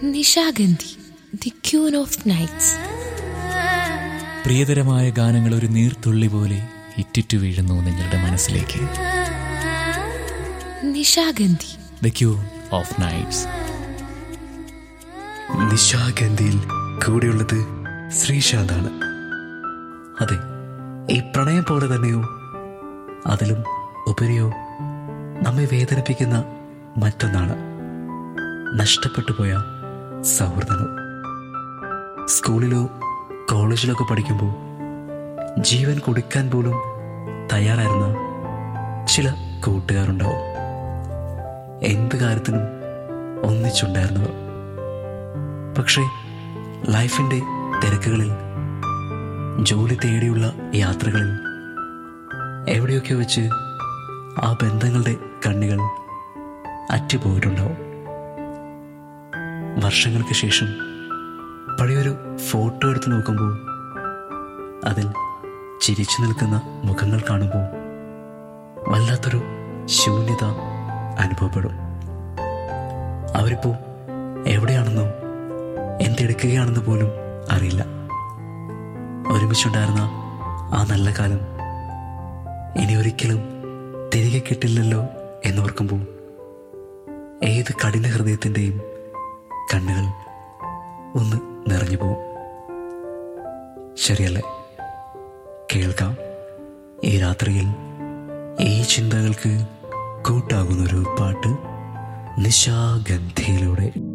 Nishagandhi the queen of nights പ്രിയതരമായ ഗാനങ്ങൾ ഒരു നീർത്തുള്ളി പോലെ ഇറ്റിറ്റു വീഴുന്നു നിങ്ങളുടെ മനസ്സിലേക്ക് Nishagandhi the queen of nights നിശാഗന്ധിയിൽ കൂടെയുള്ളത് ശ്രീശാന്താണ് അതെ ഈ പ്രണയം പോലെ തന്നെയോ അതിലും ഉപരിയോ നമ്മെ വേദനിപ്പിക്കുന്ന മറ്റൊന്നാണ് നഷ്ടപ്പെട്ടു പോയ സൗഹൃദങ്ങൾ സ്കൂളിലോ കോളേജിലൊക്കെ പഠിക്കുമ്പോൾ ജീവൻ കൊടുക്കാൻ പോലും തയ്യാറായിരുന്ന ചില കൂട്ടുകാരുണ്ടാവും എന്ത് കാര്യത്തിനും ഒന്നിച്ചുണ്ടായിരുന്നവർ പക്ഷേ ലൈഫിൻ്റെ തിരക്കുകളിൽ ജോലി തേടിയുള്ള യാത്രകളിൽ എവിടെയൊക്കെ വെച്ച് ആ ബന്ധങ്ങളുടെ കണ്ണികൾ അറ്റുപോയിട്ടുണ്ടാവും വർഷങ്ങൾക്ക് ശേഷം പഴയൊരു ഫോട്ടോ എടുത്ത് നോക്കുമ്പോൾ അതിൽ ചിരിച്ചു നിൽക്കുന്ന മുഖങ്ങൾ കാണുമ്പോൾ വല്ലാത്തൊരു ശൂന്യത അനുഭവപ്പെടും അവരിപ്പോൾ എവിടെയാണെന്നോ എന്തെടുക്കുകയാണെന്ന് പോലും അറിയില്ല ഒരുമിച്ചുണ്ടായിരുന്ന ആ നല്ല കാലം ഇനി ഒരിക്കലും തിരികെ കിട്ടില്ലല്ലോ എന്നോർക്കുമ്പോൾ ഏത് കഠിന ഹൃദയത്തിൻ്റെയും കണ്ണുകൾ ഒന്ന് നിറഞ്ഞു പോവും ശരിയല്ലേ കേൾക്കാം ഈ രാത്രിയിൽ ഈ ചിന്തകൾക്ക് കൂട്ടാകുന്നൊരു പാട്ട് നിശാഗന്ധിയിലൂടെ